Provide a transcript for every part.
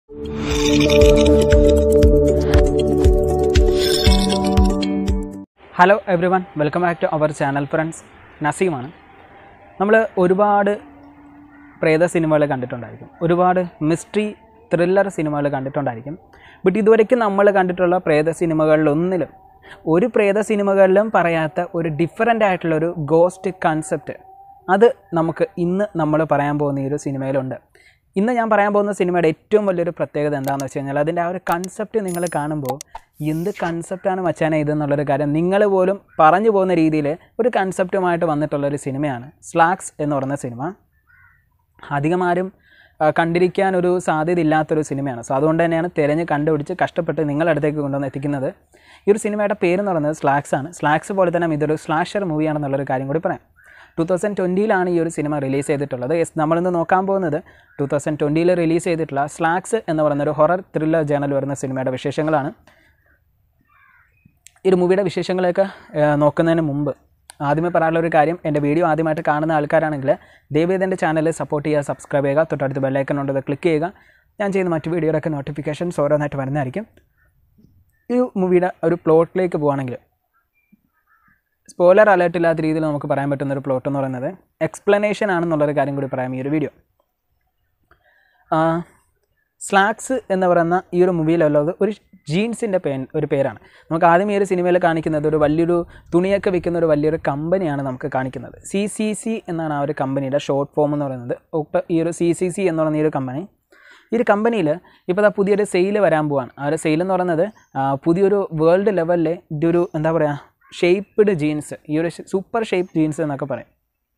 hello everyone welcome back to our channel friends നസീമാണ് നമ്മൾ ഒരുപാട് പ്രേത സിനിമകൾ കണ്ടിട്ടുണ്ടായിരിക്കും ഒരുപാട് മിസ്റ്ററി ത്രില്ലർ സിനിമകൾ കണ്ടിട്ടുണ്ടായിരിക്കും ബട്ട് ഇതുവരയ്ക്കും നമ്മൾ കണ്ടിട്ടുള്ള പ്രേത സിനിമകളിലൊന്നിലും ഒരു പ്രേത സിനിമകളിലും പറയാത്ത ഒരു ഡിഫറൻ്റ് ആയിട്ടുള്ളൊരു ഗോസ്റ്റ് കൺസെപ്റ്റ് അത് നമുക്ക് ഇന്ന് നമ്മൾ പറയാൻ പോകുന്ന ഈ ഒരു സിനിമയിലുണ്ട് ഇന്ന് ഞാൻ പറയാൻ പോകുന്ന സിനിമയുടെ ഏറ്റവും വലിയൊരു പ്രത്യേകത എന്താണെന്ന് വെച്ച് കഴിഞ്ഞാൽ അതിൻ്റെ ആ ഒരു കൺസെപ്റ്റ് നിങ്ങൾ കാണുമ്പോൾ എന്ത് കൺസെപ്റ്റാണ് മച്ചാനെ ഇതെന്നുള്ളൊരു കാര്യം നിങ്ങൾ പോലും പറഞ്ഞു പോകുന്ന രീതിയിൽ ഒരു കൺസെപ്റ്റുമായിട്ട് വന്നിട്ടുള്ളൊരു സിനിമയാണ് സ്ലാക്സ് എന്ന് പറയുന്ന സിനിമ അധികം ആരും ആ, കണ്ടിരിക്കാൻ ഒരു സാധ്യത ഇല്ലാത്തൊരു സിനിമയാണ് സോ അതുകൊണ്ട് തന്നെയാണ് തിരഞ്ഞ് കണ്ടുപിടിച്ച് കഷ്ടപ്പെട്ട് നിങ്ങളുടെ അടുത്തേക്ക് കൊണ്ടുവന്ന് എത്തിക്കുന്നത് ഈ ഒരു സിനിമയുടെ പേരെന്ന് പറയുന്നത് സ്ലാക്സ് ആണ് സ്ലാക്സ് പോലെ തന്നെ ഇതൊരു സ്ലാഷർ മൂവിയാണെന്നുള്ളൊരു കാര്യം കൂടി പറയാം ടു തൗസൻഡ് ട്വൻറ്റിയിലാണ് ഈ ഒരു സിനിമ റിലീസ് ചെയ്തിട്ടുള്ളത് യെസ് നമ്മളിന്ന് നോക്കാൻ പോകുന്നത് ടു തൗസൻഡ് ട്വൻറ്റിയിൽ റിലീസ് ചെയ്തിട്ടുള്ള സ്ലാക്സ് എന്ന് പറയുന്ന ഒരു ഹൊറർ ത്രില്ലർ ജേണൽ വരുന്ന സിനിമയുടെ വിശേഷങ്ങളാണ് ഈ ഒരു മൂവിയുടെ വിശേഷങ്ങളൊക്കെ ഏഹ്, നോക്കുന്നതിന് മുമ്പ് ആദ്യമേ പറയാനുള്ള ഒരു കാര്യം എൻ്റെ വീഡിയോ ആദ്യമായിട്ട് കാണുന്ന ആൾക്കാരാണെങ്കിൽ ദയവേദ എൻ്റെ ചാനൽ സപ്പോർട്ട് ചെയ്യുക സബ്സ്ക്രൈബ് ചെയ്യുക തൊട്ടടുത്ത് ബെല്ലൈക്കൺ ഉണ്ട് അത് ക്ലിക്ക് ചെയ്യുക ഞാൻ ചെയ്യുന്ന മറ്റ് വീഡിയോയുടെയൊക്കെ നോട്ടിഫിക്കേഷൻസ് ഓരോന്നായിട്ട് വരുന്നതായിരിക്കും ഈ മൂവിയുടെ ഒരു പ്ലോട്ടിലേക്ക് പോവുകയാണെങ്കിൽ സ്പോയിലർ അലേർട്ട് ഇല്ലാത്ത രീതിയിൽ നമുക്ക് പറയാൻ പറ്റുന്ന ഒരു പ്ലോട്ട് എന്ന് പറയുന്നത് എക്സ്പ്ലനേഷൻ ആണെന്നുള്ളൊരു കാര്യം കൂടി പറയാം ഈ ഒരു വീഡിയോ സ്ലാക്സ് എന്ന് പറയുന്ന ഈ ഒരു മൂവിയിലുള്ളത് ഒരു ജീൻസിൻ്റെ പേ ഒരു പേരാണ് നമുക്ക് ആദ്യം ഈ ഒരു സിനിമയിൽ കാണിക്കുന്നത് ഒരു വലിയൊരു തുണിയൊക്കെ വിൽക്കുന്ന ഒരു വലിയൊരു കമ്പനിയാണ് നമുക്ക് കാണിക്കുന്നത് സി സി സി എന്നാണ് ആ ഒരു കമ്പനിയുടെ ഷോർട്ട് ഫോം എന്ന് പറയുന്നത് ഇപ്പോൾ ഈ ഒരു സി സി സി എന്ന് പറയുന്ന ഈ ഒരു കമ്പനി ഈ ഒരു കമ്പനിയിൽ ഇപ്പോൾ ദാ പുതിയൊരു സെയിൽ വരാൻ പോവാണ് ആ ഒരു സെയിൽ എന്ന് പറയുന്നത് ആ, പുതിയൊരു വേൾഡ് ലെവലിലെ ഇതൊരു എന്താ പറയുക ഷേപ്പ്ഡ് ജീൻസ് ഈ ഒരു സൂപ്പർ ഷേപ്പ് ജീൻസ് എന്നൊക്കെ പറയും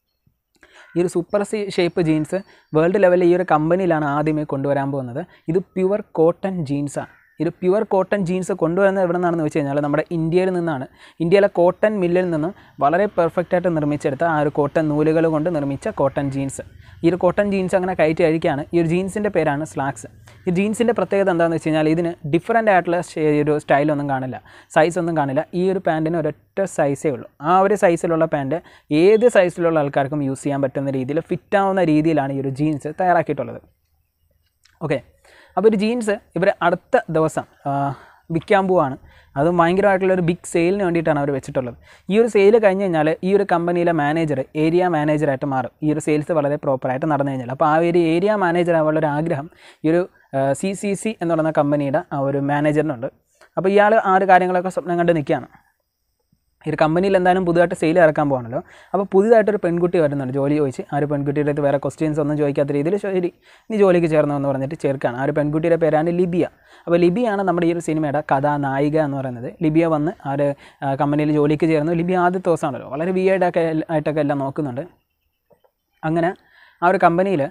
ഈ ഒരു super C shape jeans world ലെവലിൽ ഈ ഒരു കമ്പനിയിലാണ് ആദ്യമേ കൊണ്ടുവരാൻ പോകുന്നത് ഇത് പ്യുവർ കോട്ടൺ ജീൻസാണ് ഇത് പ്യുവർ കോട്ടൺ ജീൻസ് കൊണ്ടുവരുന്നത് എവിടെ നിന്നാണെന്ന് വെച്ച് കഴിഞ്ഞാൽ നമ്മുടെ ഇന്ത്യയിൽ നിന്നാണ് ഇന്ത്യയിലെ കോട്ടൺ മില്ലിൽ നിന്നും വളരെ പെർഫെക്റ്റ് ആയിട്ട് നിർമ്മിച്ചെടുത്ത ആ ഒരു കോട്ടൺ നൂലുകൾ കൊണ്ട് നിർമ്മിച്ച കോട്ടൺ ജീൻസ് ഈ ഒരു കോട്ടൺ ജീൻസ് അങ്ങനെ കയറ്റി അഴിക്കുകയാണ് ഈ ഒരു ജീൻസിൻ്റെ പേരാണ് സ്ലാക്സ് ഈ ജീൻസിൻ്റെ പ്രത്യേകത എന്താണെന്ന് വെച്ച് കഴിഞ്ഞാൽ ഇതിന് ഡിഫറൻ്റ് ആയിട്ടുള്ള ഷേ- ഒരു സ്റ്റൈലൊന്നും കാണില്ല സൈസ് ഒന്നും കാണില്ല ഈ ഒരു പാൻറ്റിന് ഒരൊറ്റ സൈസേ ഉള്ളൂ ആ ഒരു സൈസിലുള്ള പാൻറ്റ് ഏത് സൈസിലുള്ള ആൾക്കാർക്കും യൂസ് ചെയ്യാൻ പറ്റുന്ന രീതിയിൽ ഫിറ്റ് ആവുന്ന രീതിയിലാണ് ഈ ഒരു ജീൻസ് തയ്യാറാക്കിയിട്ടുള്ളത് ഓക്കെ അപ്പോൾ ഒരു ജീൻസ് ഇവർ അടുത്ത ദിവസം ആ, വിൽക്കാൻ പോവാണ് അത് ഭയങ്കരമായിട്ടുള്ള ഒരു ബിഗ് സെയിലിന് വേണ്ടിയിട്ടാണ് അവർ വെച്ചിട്ടുള്ളത് ഈ ഒരു സെയിൽ കഴിഞ്ഞ് കഴിഞ്ഞാൽ ഈ ഒരു കമ്പനിയിലെ മാനേജർ ഏരിയ മാനേജറായിട്ട് മാറും ഈ ഒരു സെയിൽസ് വളരെ പ്രോപ്പറായിട്ട് നടന്നു കഴിഞ്ഞാൽ അപ്പോൾ ആ ഒരു ഏരിയ മാനേജർ ആവാനുള്ള ഒരു ആഗ്രഹം ഈ ഒരു സി സി സി എന്ന് പറയുന്ന കമ്പനിയുടെ ആ ഒരു മാനേജറിനുണ്ട് അപ്പോൾ ഇയാൾ ആ ഒരു കാര്യങ്ങളൊക്കെ സ്വപ്നം കണ്ട് നിൽക്കുകയാണ് ഈ ഒരു കമ്പനിയിൽ എന്തായാലും പുതുതായിട്ട് സെയിൽ ഇറക്കാൻ പോകണല്ലോ അപ്പോൾ പുതിയതായിട്ടൊരു പെൺകുട്ടി വരുന്നുണ്ട് ജോലി ചോദിച്ച് ആ ഒരു പെൺകുട്ടിയുടെ അടുത്ത് വേറെ ക്വസ്റ്റ്യൻസ് ഒന്നും ചോദിക്കാത്ത രീതിയിൽ ശരി നീ ജോലിക്ക് ചേർന്നു എന്ന് പറഞ്ഞിട്ട് ചേർക്കുകയാണ് ആ ഒരു പെൺകുട്ടിയുടെ പേരാണ് ലിബിയ അപ്പോൾ ലിബിയാണ് നമ്മുടെ ഈ ഒരു സിനിമയുടെ കഥാനായിക എന്ന് പറയുന്നത് ലിബിയ വന്ന് ആ ഒരു ആ, കമ്പനിയിൽ ജോലിക്ക് ചേർന്നു ലിബിയ ആദ്യത്തെ ദിവസമാണല്ലോ വളരെ വിയേഡൊക്കെ ആയിട്ടൊക്കെ എല്ലാം നോക്കുന്നുണ്ട് അങ്ങനെ ആ ഒരു കമ്പനിയിൽ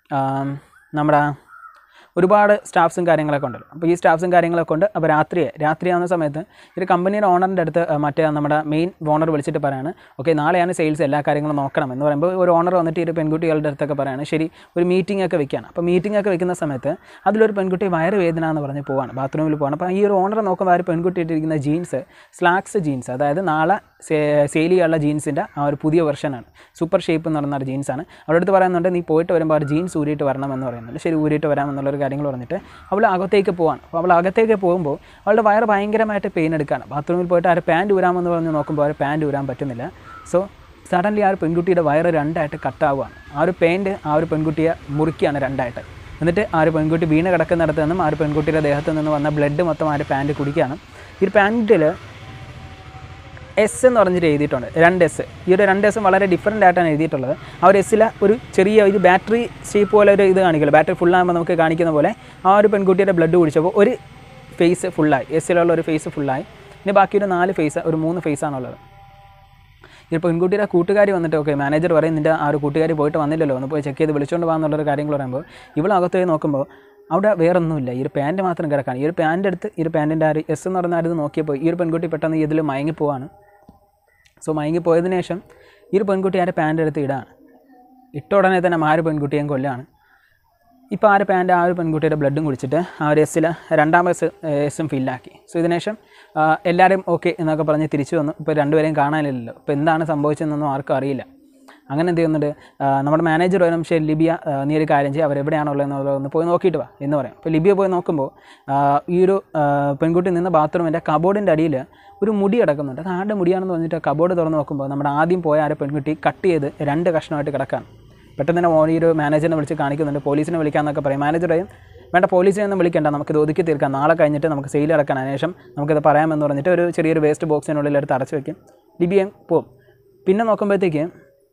നമ്മുടെ ഒരുപാട് സ്റ്റാഫ്സും കാര്യങ്ങളൊക്കെ ഉണ്ടല്ലോ അപ്പോൾ ഈ സ്റ്റാഫ്സും കാര്യങ്ങളൊക്കെ ഉണ്ട് അപ്പോൾ രാത്രി രാത്രിയാവുന്ന സമയത്ത് ഈ ഒരു കമ്പനിയുടെ ഓണറിൻ്റെ അടുത്ത് ആ, മറ്റേ നമ്മുടെ മെയിൻ ഓണർ വിളിച്ചിട്ട് പറയാണ് ഓക്കെ നാളെയാണ് സെയിൽസ് എല്ലാ കാര്യങ്ങളും നോക്കണം എന്ന് പറയുമ്പോൾ ഒരു ഓണർ വന്നിട്ട് ഈ ഒരു പെൺകുട്ടികളുടെ അടുത്തൊക്കെ പറയാണ് ശരി ഒരു മീറ്റിംഗ് ഒക്കെ വെക്കുകയാണ് അപ്പോൾ മീറ്റിംഗ് ഒക്കെ വെക്കുന്ന സമയത്ത് അതിലൊരു പെൺകുട്ടി വയറ് വേദന എന്ന് പറഞ്ഞ് പോവാണ് ബാത്റൂമിൽ പോവാണ് അപ്പോൾ ഈ ഒരു ഓണർ നോക്കുമ്പോൾ ആ ഒരു പെൺകുട്ടി ഇട്ടിരിക്കുന്ന ജീൻസ് സ്ലാക്സ് ജീൻസ് അതായത് നാളെ സെയിൽ ചെയ്യാനുള്ള ജീൻസിൻ്റെ ആ ഒരു പുതിയ വെർഷനാണ് സൂപ്പർ ഷേപ്പ് എന്ന് പറയുന്ന ഒരു ജീൻസാണ് അവരുടെ അടുത്ത് പറയുന്നുണ്ട് നീ പോയിട്ട് വരുമ്പോൾ ആ ഒരു ജീൻസ് ഊരിയിട്ട് വരണം എന്ന് പറയുന്നുണ്ട് ശരി ഊരിയിട്ട് വരാം എന്നുള്ളൊരു കാര്യങ്ങൾ പറഞ്ഞിട്ട് അവൾ അകത്തേക്ക് പോവാണ് അപ്പോൾ അവൾ അകത്തേക്ക് പോകുമ്പോൾ അവളുടെ വയറ് ഭയങ്കരമായിട്ട് പെയിൻ എടുക്കുകയാണ് ബാത്റൂമിൽ പോയിട്ട് ആ ഒരു പാൻറ്റ് ഊരാമെന്ന് പറഞ്ഞ് നോക്കുമ്പോൾ ആ ഒരു പാൻറ്റ് ഊരാൻ പറ്റുന്നില്ല സോ സഡൻലി ആ ഒരു പെൺകുട്ടിയുടെ വയറ് രണ്ടായിട്ട് കട്ടാവുകയാണ് ആ ഒരു പെയിൻറ്റ് ആ ഒരു പെൺകുട്ടിയെ മുറിക്കുകയാണ് രണ്ടായിട്ട് എന്നിട്ട് ആ ഒരു പെൺകുട്ടി വീണ് കിടക്കുന്നിടത്ത് നിന്നും ആ ഒരു പെൺകുട്ടിയുടെ ദേഹത്ത് നിന്ന് വന്ന ബ്ലഡ് മൊത്തം ആ ഒരു പാൻറ്റ് കുടിക്കുകയാണ് ഈ ഒരു പാൻറ്റിൽ എസ് എന്ന് പറഞ്ഞിട്ട് എഴുതിയിട്ടുണ്ട് രണ്ട് എസ് ഈ ഒരു രണ്ട് എസ് വളരെ ഡിഫറൻ്റ് ആയിട്ടാണ് എഴുതിയിട്ടുള്ളത് ആ ഒരു എസ്സിൽ ഒരു ചെറിയ ഒരു ബാറ്ററി ഷേപ്പ് പോലെ ഒരു ഇത് കാണിക്കില്ല ബാറ്ററി ഫുള്ളാകുമ്പോൾ നമുക്ക് കാണിക്കുന്ന പോലെ ആ ഒരു പെൺകുട്ടിയുടെ ബ്ലഡ് കുടിച്ചപ്പോൾ ഒരു ഫേസ് ഫുള്ളായി എസ്സിലുള്ള ഒരു ഫേസ് ഫുള്ളായി ഇനി ബാക്കി ഒരു നാല് ഫേസ് ഒരു മൂന്ന് ഫേസാണുള്ളത് ഈ പെൺകുട്ടിയുടെ കൂട്ടുകാരി വന്നിട്ട് ഓക്കെ മാനേജർ പറയും നിൻ്റെ ആ ഒരു കൂട്ടുകാരി പോയിട്ട് വന്നില്ലല്ലോ ഒന്ന് പോയി ചെക്ക് ചെയ്ത് വിളിച്ചുകൊണ്ട് പോകാന്നുള്ളൊരു കാര്യങ്ങൾ പറയുമ്പോൾ ഇവൾ അകത്ത് പോയി നോക്കുമ്പോൾ അവിടെ വേറെ ഒന്നുമില്ല ഈ ഒരു പാൻറ്റ് മാത്രം കിടക്കാണ് ഈ ഒരു പാൻറ്റ് എടുത്ത് ഈ ഒരു പാൻറ്റിൻ്റെ ആ ഒരു എസ് എന്ന് പറഞ്ഞ ആ ഒരു നോക്കിയപ്പോൾ ഈ ഒരു പെൺകുട്ടി പെട്ടെന്ന് ഇതിൽ മയങ്ങിപ്പോവാണ് സോ മയങ്ങിപ്പോയതിനു ശേഷം ഈ ഒരു പെൺകുട്ടി ആ ഒരു പാൻറ്റ് എടുത്ത് ഇടാണ് ഇട്ട ഉടനെ തന്നെ ആ ഒരു പെൺകുട്ടിയെയും കൊല്ലാണ് ഇപ്പോൾ ആ ഒരു പാൻറ്റ് ആ ഒരു പെൺകുട്ടിയുടെ ബ്ലഡും കുടിച്ചിട്ട് ആ ഒരു എസ്സിൽ രണ്ടാം എസ് എസും ഫില്ലാക്കി സോ ഇതിനുശേഷം ആ, എല്ലാവരും ഓക്കെ എന്നൊക്കെ പറഞ്ഞ് തിരിച്ചു വന്നു ഇപ്പോൾ രണ്ടുപേരെയും കാണാനില്ലല്ലോ ഇപ്പോൾ എന്താണ് സംഭവിച്ചതെന്നൊന്നും ആർക്കും അറിയില്ല അങ്ങനെ എന്ത് ചെയ്യുന്നുണ്ട് ആ, നമ്മുടെ മാനേജർ വരും ശരി ലിബിയ ആ, നീ ഒരു കാര്യം ചെയ്യുക അവരെവിടെയാണുള്ളതെന്നുള്ളത് ഒന്ന് പോയി നോക്കിയിട്ട് വാ എന്ന് പറയും അപ്പോൾ ലിബിയ പോയി നോക്കുമ്പോൾ ആ, ഈ ഒരു ആ, പെൺകുട്ടി നിന്ന് ബാത്റൂമിൻ്റെ കബോർഡിൻ്റെ അടിയിൽ ഒരു മുടി കിടക്കുന്നുണ്ട് അത് ആരുടെ മുടിയാണെന്ന് പറഞ്ഞിട്ട് കബോർഡ് തുറന്ന് നോക്കുമ്പോൾ നമ്മുടെ ആദ്യം പോയ ആ ഒരു പെൺകുട്ടി കട്ട് ചെയ്ത് രണ്ട് കഷ്ണമായിട്ട് കിടക്കാണ് പെട്ടെന്ന് തന്നെ ഓൻ ഈ ഒരു മാനേജറിനെ വിളിച്ച് കാണിക്കുന്നുണ്ട് പോലീസിനെ വിളിക്കാമെന്നൊക്കെ പറയും മാനേജർ പറയും വേണ്ട പോലീസിനെ ഒന്നും വിളിക്കേണ്ട നമുക്കിത് ഒതുക്കി തീർക്കാം നാളെ കഴിഞ്ഞിട്ട് നമുക്ക് സെയിൽ ഇറക്കാൻ ശേഷം നമുക്കിത് പറയാമെന്ന് പറഞ്ഞിട്ട് ഒരു ചെറിയൊരു വേസ്റ്റ് ബോക്സിനുള്ളിൽ എടുത്ത് അടച്ചു വെക്കും ലിബിയം പോവും പിന്നെ നോക്കുമ്പോഴത്തേക്ക്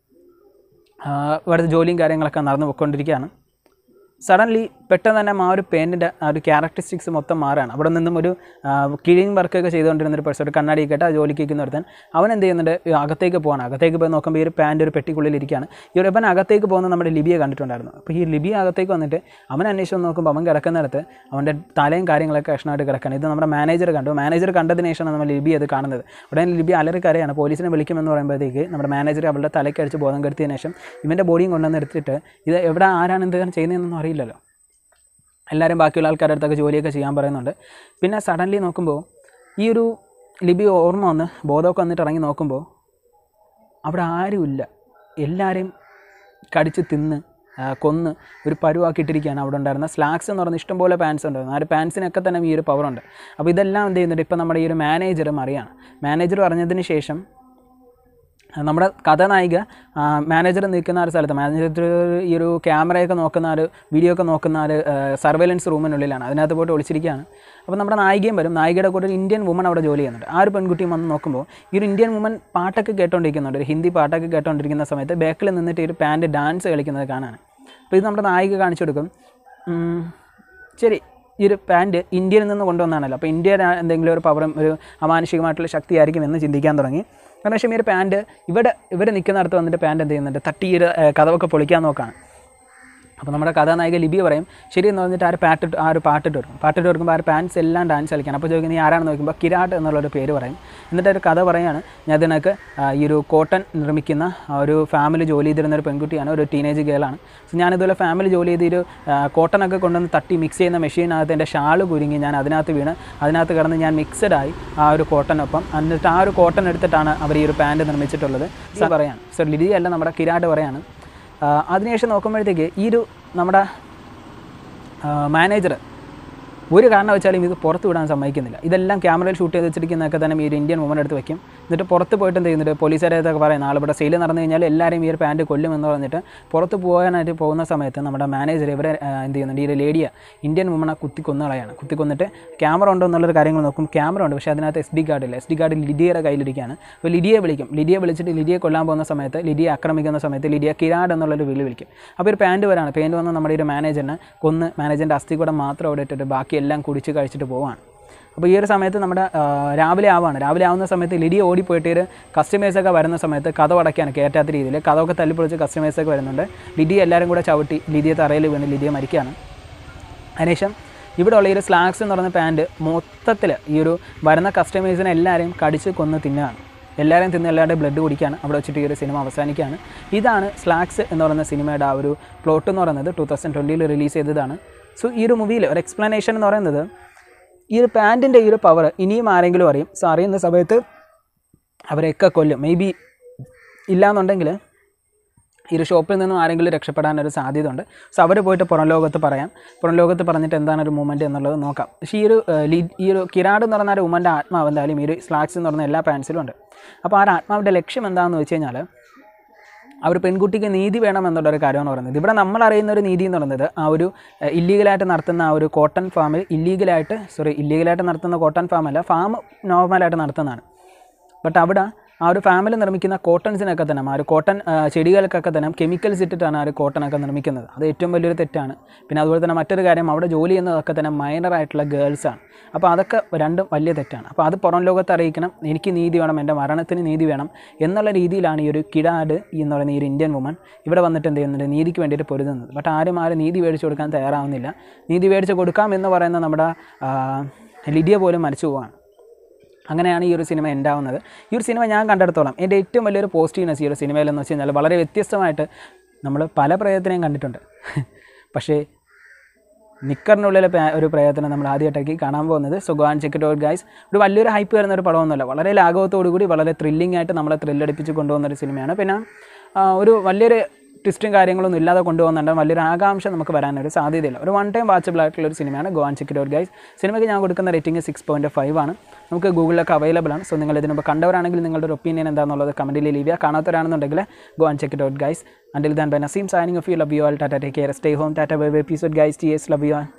ആ, ഇവിടുത്തെ ജോലിയും കാര്യങ്ങളൊക്കെ നടന്നു പോയിക്കൊണ്ടിരിക്കുകയാണ് സഡൻലി പെട്ടെന്ന് തന്നെ ആ ഒരു പെയിൻറ്റിൻ്റെ ആ ഒരു ക്യാരക്ടറിസ്റ്റിക്സ് മൊത്തം മാറുകയാണ് അവിടെ നിന്നും ഒരു കിഴിങ് വർക്കൊക്കെ ചെയ്തുകൊണ്ടിരുന്ന ഒരു പേഴ്സൺ ഒരു കണ്ണാടി കേട്ട് ആ ജോലിക്ക് നിൽക്കുന്ന ഒരുത്തൻ അവൻ എന്ത് ചെയ്യുന്നുണ്ട് ഈ അകത്തേക്ക് പോകാണ് അകത്തേക്ക് പോയി നോക്കുമ്പോൾ ഈ ഒരു പാൻറ്റ് ഒരു പെട്ടിക്കുള്ളിൽ ഇരിക്കുകയാണ് ഈ ഒരു ഇവൻ അകത്തേക്ക് പോകുന്ന നമ്മുടെ ലിബിയെ കണ്ടിട്ടുണ്ടായിരുന്നു അപ്പോൾ ഈ ലിബിയ അകത്തേക്ക് വന്നിട്ട് അവൻ അന്വേഷിച്ച് നോക്കുമ്പോൾ അവൻ കിടക്കുന്നിടത്ത് അവൻ്റെ തലയും കാര്യങ്ങളൊക്കെ കഷ്ണമായിട്ട് കിടക്കുകയാണ് ഇത് നമ്മുടെ മാനേജർ കണ്ടു മാനേജർ കണ്ടതിന് ശേഷമാണ് നമ്മൾ ലിബി അത് കാണുന്നത് ഉടനെ ലിബി അലറി കരയാണ് പോലീസിനെ വിളിക്കുമെന്ന് പറയുമ്പോഴത്തേക്ക് നമ്മുടെ മാനേജർ അവളുടെ തലയ്ക്ക് അടിച്ച് ബോധം കെടുത്തിയതിന് ശേഷം ഇവൻ്റെ ബോഡിയും കൊണ്ടുവന്ന് എടുത്തിട്ട് ഇത് എവിടെ ആരാണ് എന്താണ് ചെയ്യുന്നതെന്നൊന്നും അറിയില്ലല്ലോ എല്ലാവരും ബാക്കിയുള്ള ആൾക്കാരുടെ അടുത്തൊക്കെ ജോലിയൊക്കെ ചെയ്യാൻ പറയുന്നുണ്ട് പിന്നെ സഡൻലി നോക്കുമ്പോൾ ഈ ഒരു ലിബി ഓർമ്മ വന്ന് ബോധമൊക്കെ വന്നിട്ട് ഇറങ്ങി നോക്കുമ്പോൾ അവിടെ ആരുമില്ല എല്ലാവരെയും കടിച്ച് തിന്ന് ആ, കൊന്ന് ഒരു പരുവാക്കിയിട്ടിരിക്കുകയാണ് അവിടെ ഉണ്ടായിരുന്ന സ്ലാക്സ് എന്ന് പറയുന്ന ഇഷ്ടംപോലെ പാൻസ് ഉണ്ടായിരുന്നു ആ ഒരു പാൻസിനൊക്കെ തന്നെ ഈ ഒരു പവറുണ്ട് അപ്പോൾ ഇതെല്ലാം എന്ത് ചെയ്യുന്നുണ്ട് ഇപ്പോൾ നമ്മുടെ ഈ ഒരു മാനേജറും അറിയാണ് മാനേജർ അറിഞ്ഞതിന് ശേഷം നമ്മുടെ കഥാനായിക മാനേജർ നിൽക്കുന്ന ആ ഒരു സ്ഥലത്ത് മാനേജർ ഈ ഒരു ക്യാമറയൊക്കെ നോക്കുന്ന ആ ഒരു വീഡിയോ ഒക്കെ നോക്കുന്ന ആ ഒരു സർവൈലൻസ് റൂമിനുള്ളിലാണ് അതിനകത്ത് പോയിട്ട് ഒളിച്ചിരിക്കുകയാണ് അപ്പോൾ നമ്മുടെ നായികയും വരും നായികയുടെ കൂടെ ഒരു ഇന്ത്യൻ വുമൺ അവിടെ ജോലി ചെയ്യുന്നുണ്ട് ആ ഒരു പെൺകുട്ടിയും വന്ന് നോക്കുമ്പോൾ ഈ ഒരു ഇന്ത്യൻ വുമൺ പാട്ടൊക്കെ കേട്ടോണ്ടിരിക്കുന്നുണ്ട് ഒരു ഹിന്ദി പാട്ടൊക്കെ കേട്ടോണ്ടിരിക്കുന്ന സമയത്ത് ബാക്കിൽ നിന്നിട്ട് ഈ ഒരു പാൻറ് ഡാൻസ് കളിക്കുന്നത് കാണാൻ അപ്പോൾ ഇത് നമ്മുടെ നായിക കാണിച്ചു കൊടുക്കും ഉം, ശരി ഈ ഒരു പാൻറ് ഇന്ത്യയിൽ നിന്ന് കൊണ്ടുവന്നാണല്ലോ അപ്പോൾ ഇന്ത്യ എന്തെങ്കിലും ഒരു പവറും ഒരു അമാനുഷികമായിട്ടുള്ള ശക്തിയായിരിക്കും എന്ന് ചിന്തിക്കാൻ തുടങ്ങി കാരണം പക്ഷേ ഈ ഒരു പാൻറ് ഇവിടെ ഇവർ നിൽക്കുന്നിടത്ത് വന്നിട്ട് പാൻറ് എന്ത് ചെയ്യുന്നുണ്ട് തട്ടി ഈ ഒരു ഏഹ്, കഥവൊക്കെ പൊളിക്കാൻ നോക്കാണ് അപ്പോൾ നമ്മുടെ കഥാനായിക ലിബി പറയും ശരി എന്ന് പറഞ്ഞിട്ട് ആ ഒരു പാട്ടിട്ട് ആ ഒരു പാട്ടിട്ട് കൊടുക്കും പാട്ടിട്ട് കൊടുക്കുമ്പോൾ ആ ഒരു പാൻസ് എല്ലാം ഡാൻസ് കളിക്കണം അപ്പോൾ ചോദിക്കുന്നത് നീ ആരാണെന്ന് നോക്കുമ്പോൾ കിരാട്ട് എന്നുള്ളൊരു പേര് പറയും എന്നിട്ട് ഒരു കഥ പറയാണ് ഞാൻ ഇതിനൊക്കെ ഈ ഒരു കോട്ടൺ നിർമ്മിക്കുന്ന ആ ഒരു ഫാമിലി ജോലി ചെയ്തിരുന്ന ഒരു പെൺകുട്ടിയാണ് ഒരു ടീനേജ് ഗേളാണ് സോ ഞാനിതുപോലെ ഫാമിലി ജോലി ചെയ്ത് ഈ ഒരു കോട്ടണൊക്കെ കൊണ്ടുവന്ന് തട്ടി മിക്സ് ചെയ്യുന്ന മെഷീനകത്ത് എൻ്റെ ഷാള് കുരുങ്ങി ഞാൻ അതിനകത്ത് വീണ് അതിനകത്ത് കിടന്ന് ഞാൻ മിക്സഡ് ആയി ആ ഒരു കോട്ടനൊപ്പം എന്നിട്ട് ആ ഒരു കോട്ടൺ എടുത്തിട്ടാണ് അവർ ഈ ഒരു പാൻറ് നിർമ്മിച്ചിട്ടുള്ളത് സോ പറയാണ് സോ ലിഡി അല്ല നമ്മുടെ കിരാട്ട് പറയാണ് ആ, അതിനുശേഷം നോക്കുമ്പോഴത്തേക്ക് ഈ ഒരു നമ്മുടെ മാനേജർ ഒരു കാരണം വെച്ചാലും ഇത് പുറത്ത് വിടാൻ സമ്മതിക്കുന്നില്ല ഇതെല്ലാം ക്യാമറയിൽ ഷൂട്ട് ചെയ്ത് വെച്ചിരിക്കുന്നതൊക്കെ തന്നെ ഈ ഒരു ഇന്ത്യൻ വുമൺ എടുത്ത് വെക്കും എന്നിട്ട് പുറത്ത് പോയിട്ട് എന്ത് ചെയ്യുന്നുണ്ട് പോലീസുകാരത്തൊക്കെ പറയും നാളെ ഇവിടെ സെയിൽ നടന്നു കഴിഞ്ഞാൽ എല്ലാവരും ഈ ഒരു പാൻറ്റ് കൊല്ലുമെന്ന് പറഞ്ഞിട്ട് പുറത്ത് പോകാനായിട്ട് പോകുന്ന സമയത്ത് നമ്മുടെ മാനേജർ ഇവരെ ആ, എന്ത് ചെയ്യുന്നുണ്ട് ഈ ഒരു ലേഡിയെ ഇന്ത്യൻ വുമണെ കുത്തി കൊന്നുകളയാണ് കുത്തി കൊന്നിട്ട് ക്യാമറ ഉണ്ടോ എന്നുള്ളൊരു കാര്യങ്ങൾ നോക്കും ക്യാമറ ഉണ്ട് പക്ഷേ അതിനകത്ത് എസ് ഡി കാർഡ് ഇല്ല എസ് ഡി കാർഡ് ലിഡിയയുടെ കയ്യിലിരിക്കുകയാണ് അപ്പോൾ ലിഡിയെ വിളിക്കും ലിഡിയെ വിളിച്ചിട്ട് ലിഡിയെ കൊല്ലാൻ പോകുന്ന സമയത്ത് ലിഡിയെ ആക്രമിക്കുന്ന സമയത്ത് ലിഡിയ കിരാട് എന്നുള്ളൊരു വിളി വിളിക്കും അപ്പോൾ ഒരു പാൻറ്റ് വരാണ് പാൻറ്റ് വന്ന് നമ്മുടെ ഈ ഒരു മാനേജറിനെ കൊന്ന് മാനേജറിൻ്റെ അസ്ഥി കൂടെ മാത്രം അവിടെ ഇട്ടിട്ട് ബാക്കി എല്ലാം കുടിച്ച് കഴിച്ചിട്ട് പോവാണ് അപ്പോൾ ഈ ഒരു സമയത്ത് നമ്മുടെ ആ, രാവിലെ ആവാണ് രാവിലെ ആവുന്ന സമയത്ത് ലിഡിയ ഓടിപ്പോയിട്ട് ഒരു കസ്റ്റമേഴ്സൊക്കെ വരുന്ന സമയത്ത് കഥ അടയ്ക്കാണ് കയറ്റാത്ത രീതിയിൽ കഥമൊക്കെ തല്ലിപ്പൊളിച്ച് കസ്റ്റമേഴ്സൊക്കെ വരുന്നുണ്ട് ലിഡിയ എല്ലാവരും കൂടെ ചവിട്ടി ലിഡിയ തറയിൽ വീണ് ലിഡിയ മരിക്കുകയാണ് അതിനുശേഷം ഇവിടെ ഉള്ള ഈ ഒരു സ്ലാക്സ് എന്ന് പറയുന്ന പാൻറ്റ് മൊത്തത്തിൽ ഈ ഒരു വരുന്ന കസ്റ്റമേഴ്സിനെ എല്ലാവരെയും കടിച്ച് കൊന്ന് തിന്നുകയാണ് എല്ലാവരെയും തിന്ന് എല്ലാവരുടെയും ബ്ലഡ് കുടിക്കുകയാണ് അവിടെ വെച്ചിട്ട് ഈ ഒരു സിനിമ അവസാനിക്കുകയാണ് ഇതാണ് സ്ലാക്സ് എന്ന് പറയുന്ന സിനിമയുടെ ആ ഒരു പ്ലോട്ട് എന്ന് പറയുന്നത് ടൂ തൗസൻഡ് ട്വൻറ്റിയിൽ റിലീസ് ചെയ്തതാണ് സോ ഈ ഒരു മൂവിയിൽ ഒരു എക്സ്പ്ലനേഷൻ എന്ന് പറയുന്നത് ഈ ഒരു പാൻറ്റിൻ്റെ ഈ ഒരു പവർ ഇനിയും ആരെങ്കിലും അറിയും സോ അറിയുന്ന സമയത്ത് അവരെയൊക്കെ കൊല്ലും മേ ബി ഇല്ലാന്നുണ്ടെങ്കിൽ ഈ ഒരു ഷോപ്പിൽ നിന്നും ആരെങ്കിലും രക്ഷപ്പെടാനൊരു സാധ്യത ഉണ്ട് സോ അവർ പോയിട്ട് പുറം ലോകത്ത് പറയാം പുറം ലോകത്ത് പറഞ്ഞിട്ട് എന്താണ് ഒരു മൂവ്മെൻറ്റ് എന്നുള്ളത് നോക്കാം പക്ഷേ ഈ ഒരു ഏഹ്, ലീ- ഈ ഒരു കിരാട് എന്ന് പറഞ്ഞ ഒരു ഉമ്മൻ്റെ ആത്മാവ് എന്തായാലും ഈ ഒരു സ്ലാക്സ് എന്ന് പറഞ്ഞ എല്ലാ പാൻസിലും ഉണ്ട് അപ്പോൾ ആ ഒരു ആത്മാവിൻ്റെ ലക്ഷ്യം എന്താണെന്ന് വെച്ച് കഴിഞ്ഞാൽ ആ ഒരു പെൺകുട്ടിക്ക് നീതി വേണം എന്നുള്ള ഒരു കാര്യമാണ് പറയുന്നത് ഇവിടെ നമ്മൾ അറിയുന്ന ഒരു നീതി എന്ന് പറയുന്നത് ആ ഒരു ഇല്ലീഗലായിട്ട് നടത്തുന്ന ആ ഒരു കോട്ടൺ ഫാമിൽ ഇല്ലീഗലായിട്ട് സോറി ഇല്ലീഗലായിട്ട് നടത്തുന്ന കോട്ടൺ ഫാമല്ല ഫാം നോർമലായിട്ട് നടത്തുന്നതാണ് ബട്ട് അവിടെ ആ ഒരു ഫാമിലി നിർമ്മിക്കുന്ന കോട്ടൺസിനൊക്കെ തന്നെ ആ ഒരു കോട്ടൺ ആ, ചെടികൾക്കൊക്കെ തന്നെ കെമിക്കൽസ് ഇട്ടിട്ടാണ് ആ ഒരു കോട്ടണൊക്കെ നിർമ്മിക്കുന്നത് അത് ഏറ്റവും വലിയൊരു തെറ്റാണ് പിന്നെ അതുപോലെ തന്നെ മറ്റൊരു കാര്യം അവിടെ ജോലി ചെയ്യുന്നതൊക്കെ തന്നെ മൈനർ ആയിട്ടുള്ള ഗേൾസാണ് അപ്പോൾ അതൊക്കെ രണ്ടും വലിയ തെറ്റാണ് അപ്പോൾ അത് പുറം ലോകത്ത് അറിയിക്കണം എനിക്ക് നീതി വേണം എൻ്റെ മരണത്തിന് നീതി വേണം എന്നുള്ള രീതിയിലാണ് ഈ ഒരു കിടാട് എന്ന് പറയുന്ന ഈ ഒരു ഇന്ത്യൻ വുമൺ ഇവിടെ വന്നിട്ട് എന്ത് ചെയ്യുന്നുണ്ട് നീതിക്ക് വേണ്ടിയിട്ട് പൊരുതുന്നത് ബട്ട് ആരും ആരും നീതി മേടിച്ച് കൊടുക്കാൻ തയ്യാറാവുന്നില്ല നീതി മേടിച്ച് കൊടുക്കാം എന്ന് പറയുന്ന നമ്മുടെ ആ, ലിഡിയ പോലും മരിച്ചു പോവാണ് അങ്ങനെയാണ് ഈ ഒരു സിനിമ ഉണ്ടാവുന്നത് ഈ ഒരു സിനിമ ഞാൻ കണ്ടെടുത്തോളം എൻ്റെ ഏറ്റവും വലിയൊരു പോസിറ്റീവ്നെസ് ഈ ഒരു സിനിമയിലെന്ന് വെച്ച് കഴിഞ്ഞാൽ വളരെ വ്യത്യസ്തമായിട്ട് നമ്മൾ പല പ്രയത്നവും കണ്ടിട്ടുണ്ട് പക്ഷേ നിക്കറിനുള്ളിലെ പേ- ഒരു പ്രയത്നം നമ്മൾ ആദ്യമായിട്ടേക്ക് കാണാൻ പോകുന്നത് so go and check it out guys ഒരു വലിയൊരു ഹൈപ്പ് വരുന്ന ഒരു പടമൊന്നുമല്ല വളരെ ലാഘവത്തോടു കൂടി വളരെ ത്രില്ലിംഗ് ആയിട്ട് നമ്മളെ ത്രില്ലടിപ്പിച്ച് കൊണ്ടുപോകുന്ന ഒരു സിനിമയാണ് പിന്നെ ആ, ഒരു വലിയൊരു ട്വിസ്റ്റും കാര്യങ്ങളൊന്നും ഇല്ലാതെ കൊണ്ടുപോകുന്നുണ്ട് വലിയൊരു ആകാംക്ഷ നമുക്ക് വരാനൊരു സാധ്യതയില്ല ഒരു വൺ ടൈം വാച്ചബിൾ ആയിട്ടുള്ള ഒരു സിനിമയാണ് go and check it out guys സിനിമയ്ക്ക് ഞാൻ കൊടുക്കുന്ന റേറ്റിംഗ് സിക്സ് പോയിൻറ്റ് ഫൈവ് ആണ് നമുക്ക് ഗൂഗിളിലൊക്കെ അവൈലബിൾ ആണ് സോ നിങ്ങൾ ഇതിന് മുമ്പ് കണ്ടവരാണെങ്കിൽ നിങ്ങളുടെ ഒരു ഒപ്പീനിയൻ എന്താണെന്നുള്ളത് കമൻറ്റിൽ ലീവ് ചെയ്യുക കാണാത്തവരാണെന്നുണ്ടെങ്കിൽ go and check it out guys until then bye Naseem signing off you love you all tata take care stay home tata bye bye peace guys T S love you all